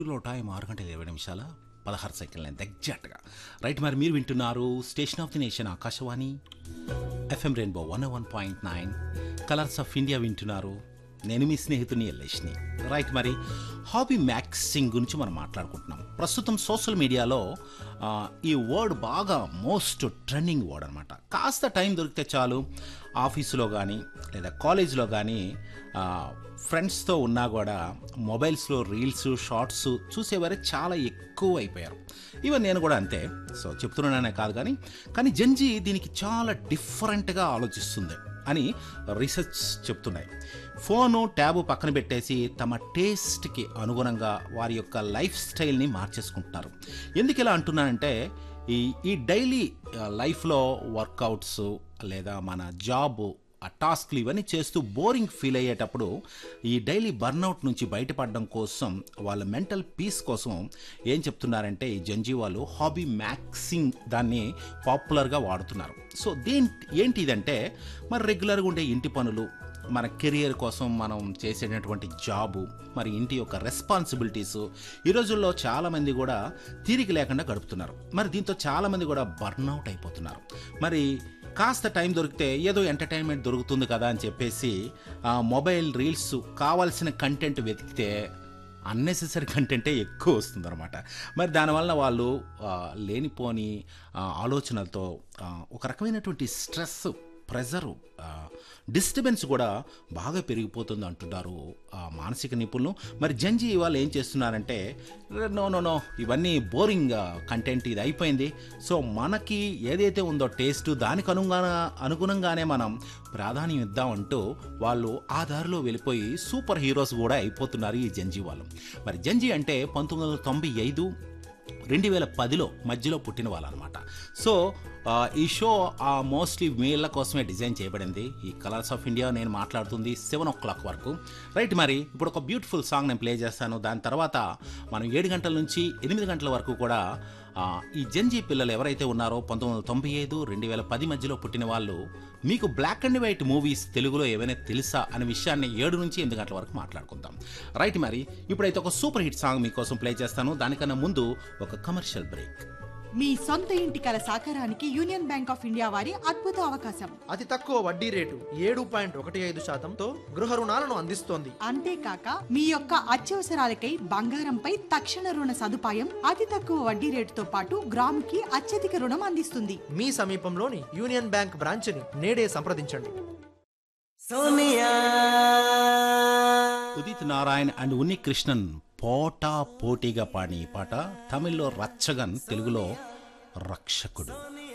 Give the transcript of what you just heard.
లో టైం ఆరు గంటల ఇరవై నిమిషాల పదహారు సెకండ్ల ఎగ్జాక్ట్గా రైట్ మరి మీరు వింటున్నారు station of the nation Akashvani FM rainbow one one point nine colours of India వింటున్నారు నేను మీ స్నేహితుని ఎల్లేష్ని రైట్ మరి హాబీ మ్యాక్సింగ్ గురించి మనం మాట్లాడుకుంటున్నాం ప్రస్తుతం సోషల్ మీడియాలో ఆ, ఈ వర్డ్ బాగా మోస్ట్ ట్రెండింగ్ వర్డ్ అనమాట కాస్త టైం దొరికితే చాలు ఆఫీసులో కానీ లేదా కాలేజ్లో కానీ ఫ్రెండ్స్తో ఉన్నా కూడా మొబైల్స్లో రీల్స్ షార్ట్స్ చూసేవారే చాలా ఎక్కువ అయిపోయారు ఈవెన్ నేను కూడా అంతే సో చెప్తున్నాననే కాదు కానీ కానీ జంజీ దీనికి చాలా డిఫరెంట్గా ఆలోచిస్తుంది అని రీసెర్చ్ చెప్తున్నాయి ఫోను ట్యాబు పక్కన పెట్టేసి తమ టేస్ట్కి అనుగుణంగా వారి యొక్క లైఫ్ స్టైల్ని మార్చేసుకుంటున్నారు ఎందుకు ఇలా అంటున్నానంటే ఈ ఈ డైలీ లైఫ్లో వర్కౌట్స్ లేదా మన జాబ్ ఆ టాస్క్లు ఇవన్నీ చేస్తూ బోరింగ్ ఫీల్ అయ్యేటప్పుడు ఈ డైలీ బర్న్అవుట్ నుంచి బయటపడడం కోసం వాళ్ళ మెంటల్ పీస్ కోసం ఏం చెప్తున్నారంటే ఈ జంజీ వాళ్ళు హాబీ మ్యాక్సింగ్ దాన్ని పాపులర్గా వాడుతున్నారు సో దేని ఏంటి ఇదంటే మరి రెగ్యులర్గా ఉండే ఇంటి పనులు మన కెరియర్ కోసం మనం చేసేటటువంటి జాబు మరి ఇంటి యొక్క రెస్పాన్సిబిలిటీస్ ఈ రోజుల్లో చాలామంది కూడా తీరిక లేకుండా గడుపుతున్నారు మరి దీంతో చాలామంది కూడా బర్న్అవుట్ అయిపోతున్నారు మరి కాస్త టైం దొరికితే ఏదో ఎంటర్టైన్మెంట్ దొరుకుతుంది కదా అని చెప్పేసి ఆ మొబైల్ రీల్స్ కావాల్సిన కంటెంట్ వెతికితే అన్నెసెసరీ కంటెంటే ఎక్కువ వస్తుందన్నమాట మరి దానివల్ల వాళ్ళు ఆ, లేనిపోని ఆ, ఆలోచనలతో ఆ, ఒక రకమైనటువంటి స్ట్రెస్ ప్రెజరు డిస్టర్బెన్స్ కూడా బాగా పెరిగిపోతుంది అంటున్నారు ఆ, మానసిక నిపుణులు మరి జంజీ వాళ్ళు ఏం చేస్తున్నారంటే నో నో నో ఇవన్నీ బోరింగ్ కంటెంట్ ఇది అయిపోయింది సో మనకి ఏదైతే ఉందో టేస్ట్ దానికి అనుగుణ అనుగుణంగానే మనం ప్రాధాన్యం ఇద్దామంటూ వాళ్ళు ఆ దారిలో వెళ్ళిపోయి సూపర్ హీరోస్ కూడా అయిపోతున్నారు ఈ జంజీ వాళ్ళు మరి జంజీ అంటే పంతొమ్మిది వందల తొంభై ఐదు రెండు వేల పదిలో మధ్యలో పుట్టిన వాళ్ళు అనమాట సో ఆ, ఈ షో ఆ మోస్ట్లీ వీళ్ళ కోసమే డిజైన్ చేయబడింది ఈ కలర్స్ ఆఫ్ ఇండియా నేను మాట్లాడుతుంది సెవెన్ ఓ క్లాక్ వరకు రైట్ మరి ఇప్పుడు ఒక బ్యూటిఫుల్ సాంగ్ నేను ప్లే చేస్తాను దాని తర్వాత మనం ఏడు గంటల నుంచి ఎనిమిది గంటల వరకు కూడా ఆ, ఈ జంజీ పిల్లలు ఎవరైతే ఉన్నారో పంతొమ్మిది వందల తొంభై ఐదు రెండు వేల పది మధ్యలో పుట్టిన వాళ్ళు మీకు బ్లాక్ అండ్ వైట్ మూవీస్ తెలుగులో ఏవైనా తెలుసా అనే విషయాన్ని ఏడు నుంచి ఎనిమిది గంటల వరకు మాట్లాడుకుందాం రైట్ మరి ఇప్పుడైతే ఒక సూపర్ హిట్ సాంగ్ మీకోసం ప్లే చేస్తాను దానికన్నా ముందు ఒక కమర్షియల్ బ్రేక్ మీ సొంత ఇంటి కల సాకారానికి యూనియన్ బ్యాంక్ ఆఫ్ ఇండియా వారి అద్భుత అవకాశం అతి తక్కువ వడ్డీ రేటు ఏడు పాయింట్ ఒకటి ఐదు శాతంతో గృహ రుణాలను అందిస్తోంది అంతేకాక మీ యొక్క అత్యవసరాలకై బంగారంపై తక్షణ రుణ సదుపాయం అతి తక్కువ వడ్డీ రేటుతో పాటు గ్రాముకి అత్యధిక రుణం అందిస్తుంది మీ సమీపంలోని యూనియన్ బ్యాంక్ బ్రాంచ్ని నేడే సంప్రదించండి ఉదిత్ నారాయణ్ అండ్ ఉన్ని కృష్ణన్ పోటా పోటీగా పాడిన ఈ పాట తమిళ్లో రచ్చగన్ తెలుగులో రక్షకుడు